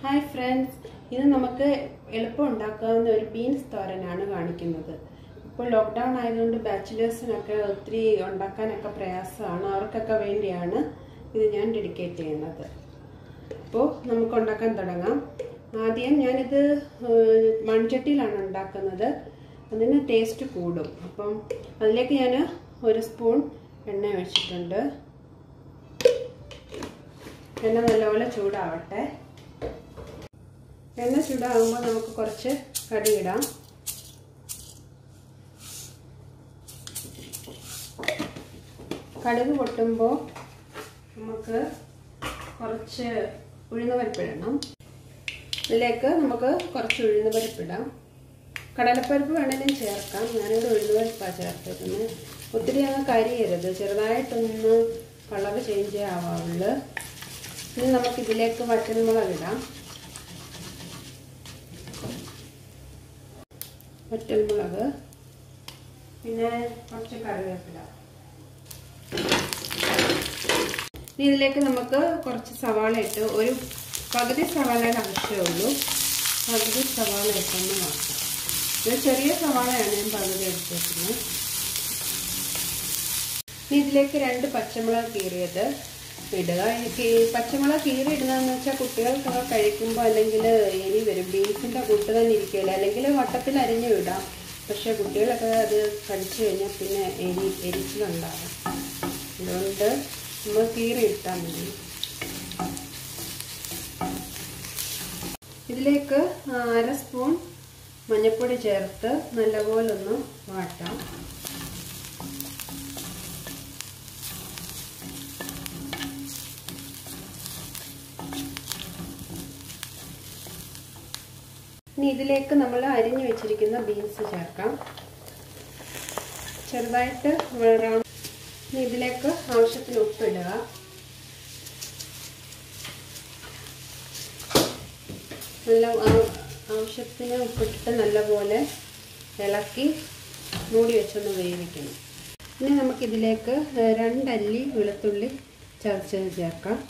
hi friends ഇത് നമുക്ക് എളുപ്പം ഉണ്ടാക്കാവുന്ന ഒരു ബീൻസ് തോരനാണ് കാണിക്കുന്നത് ഇപ്പോൾ ലോക്ക്ഡൗൺ ആയതുകൊണ്ട് ബാച്ചിലേഴ്സിനൊക്കെ ഒത്തിരി ഉണ്ടാക്കാനൊക്കെ പ്രയാസമാണ് അവർക്കൊക്കെ വേണ്ടിയാണ് ഇത് ഞാൻ ഡെഡിക്കേറ്റ് ചെയ്യുന്നത് അപ്പോൾ നമുക്ക് ഉണ്ടാക്കാൻ തുടങ്ങാം ആദ്യം ഞാനിത് ഏഹ്, മൺചട്ടിയിലാണ് ഉണ്ടാക്കുന്നത് അതിന് ടേസ്റ്റ് കൂടും അപ്പം അതിലേക്ക് ഞാൻ ഒരു സ്പൂൺ എണ്ണ ഒഴിച്ചിട്ടുണ്ട് എണ്ണ നല്ലപോലെ ചൂടാവട്ടെ എണ്ണ ചൂടാകുമ്പോൾ നമുക്ക് കുറച്ച് കടുകിടാം കടുക് പൊട്ടുമ്പോൾ നമുക്ക് കുറച്ച് ഉഴുന്ന് പരിപ്പിടണം ഇതിലേക്ക് നമുക്ക് കുറച്ച് ഉഴുന്ന് പരിപ്പിടാം കടലപ്പരിപ്പ് വേണമെങ്കിലും ചേർക്കാം ഞാനിവിടെ ഉഴുന്ന് പരിപ്പാണ് ചേർത്തേക്കുന്നത് ഒത്തിരി അങ്ങ് കരിയരുത് ചെറുതായിട്ടൊന്ന് കളർ ചേഞ്ച് ആവാവുള്ളൂ ഇനി നമുക്കിതിലേക്ക് വറ്റൽമുളക് ഇടാം വറ്റൽമുളക് പിന്നെ കുറച്ച് കറിവേപ്പില ഇനി ഇതിലേക്ക് നമുക്ക് കുറച്ച് സവാള ഇട്ട് ഒരു പകുതി സവാളയുടെ ആവശ്യമുള്ളൂ പകുതി സവാള ഇട്ടൊന്ന് നോക്കാം ഇത് ചെറിയ സവാളയാണ് ഞാൻ പകുതി എടുത്തേക്കുന്നത് ഇനി ഇതിലേക്ക് രണ്ട് പച്ചമുളക് കീറിയത് ഇടുക എനിക്ക് ഈ പച്ചമുളക് കീറി ഇടുന്നതെന്ന് വെച്ചാൽ കുട്ടികൾക്കൊക്കെ കഴിക്കുമ്പോൾ അല്ലെങ്കിൽ എരി വരും ബീൻസിൻ്റെ കൂട്ട് തന്നെ ഇരിക്കില്ല അല്ലെങ്കിൽ വട്ടത്തിൽ അരിഞ്ഞു ഇടാം പക്ഷേ കുട്ടികളൊക്കെ അത് കഴിച്ചു കഴിഞ്ഞാൽ പിന്നെ എരി എരിച്ചിലുണ്ടാകും അതുകൊണ്ട് നമ്മൾ കീറി ഇട്ടാൽ മതി ഇതിലേക്ക് അര സ്പൂൺ മഞ്ഞൾപ്പൊടി ചേർത്ത് നല്ലപോലെ ഒന്ന് വാട്ടാം ഇനി ഇതിലേക്ക് നമ്മൾ അരിഞ്ഞു വെച്ചിരിക്കുന്ന ബീൻസ് ചേർക്കാം ചെറുതായിട്ട് റൗണ്ട് ഇനി ഇതിലേക്ക് ആവശ്യത്തിന് ഉപ്പിടുക നല്ല ആവശ്യത്തിന് ഉപ്പിട്ടിട്ട് നല്ലപോലെ ഇളക്കി മൂടി വെച്ചൊന്ന് വേവിക്കണം ഇനി നമുക്കിതിലേക്ക് രണ്ടല്ലി വെളുത്തുള്ളി ചതച്ചത് ചേർക്കാം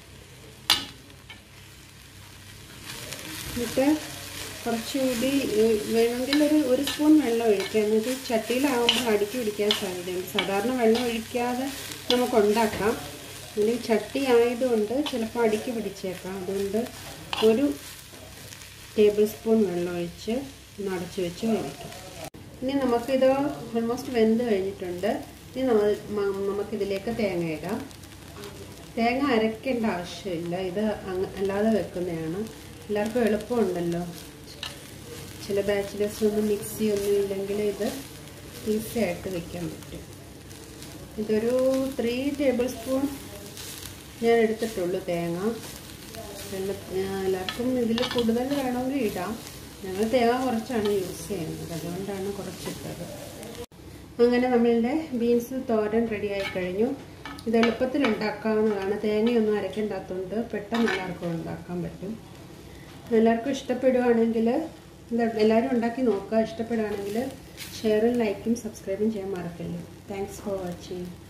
എന്നിട്ട് കുറച്ചുകൂടി വേണമെങ്കിൽ ഒരു ഒരു സ്പൂൺ വെള്ളം ഒഴിക്കുക എന്നിട്ട് ചട്ടിയിലാകുമ്പോൾ അടുക്കി പിടിക്കാൻ സാധ്യതയുണ്ട് സാധാരണ വെള്ളം ഒഴിക്കാതെ നമുക്ക് ഉണ്ടാക്കാം അല്ലെങ്കിൽ ചട്ടി ആയതുകൊണ്ട് ചിലപ്പോൾ അടുക്കി പിടിച്ചേക്കാം അതുകൊണ്ട് ഒരു ടേബിൾ സ്പൂൺ വെള്ളം ഒഴിച്ച് ഒന്ന് അടച്ചു വെച്ച് വേവിക്കാം ഇനി നമുക്കിത് ഓൾമോസ്റ്റ് വെന്ത് കഴിഞ്ഞിട്ടുണ്ട് ഇനി നമ്മൾ നമുക്കിതിലേക്ക് തേങ്ങ ഇടാം തേങ്ങ അരയ്ക്കേണ്ട ആവശ്യമില്ല ഇത് അല്ലാതെ വെക്കുന്നതാണ് എല്ലാവർക്കും എളുപ്പമുണ്ടല്ലോ ചില ബാച്ചിലേഴ്സ് ഒന്നും മിക്സി ഒന്നും ഇല്ലെങ്കിൽ ഇത് ഈസി ആയിട്ട് വെക്കാൻ പറ്റും ഇതൊരു ത്രീ ടേബിൾ സ്പൂൺ ഞാൻ എടുത്തിട്ടുള്ളൂ തേങ്ങ വെള്ള എല്ലാവർക്കും ഇതിൽ കൂടുതൽ വേണമെങ്കിൽ ഇടാം ഞങ്ങൾ തേങ്ങ കുറച്ചാണ് യൂസ് ചെയ്യുന്നത് അതുകൊണ്ടാണ് കുറച്ചിട്ടത് അങ്ങനെ നമ്മളുടെ ബീൻസ് തോരൻ റെഡിയായി കഴിഞ്ഞു ഇത് എളുപ്പത്തിൽ ഉണ്ടാക്കാവുന്നതാണ് തേങ്ങയൊന്നും അരയ്ക്കേണ്ടാത്തതുകൊണ്ട് പെട്ടെന്ന് എല്ലാവർക്കും ഉണ്ടാക്കാൻ പറ്റും എല്ലാവർക്കും ഇഷ്ടപ്പെടുവാണെങ്കിൽ എല്ലാവരും ഉണ്ടാക്കി നോക്കുക ഇഷ്ടപ്പെടുകയാണെങ്കിൽ ഷെയറും ലൈക്കും സബ്സ്ക്രൈബും ചെയ്യാൻ മറക്കല്ലേ താങ്ക്സ് ഫോർ വാച്ചിങ്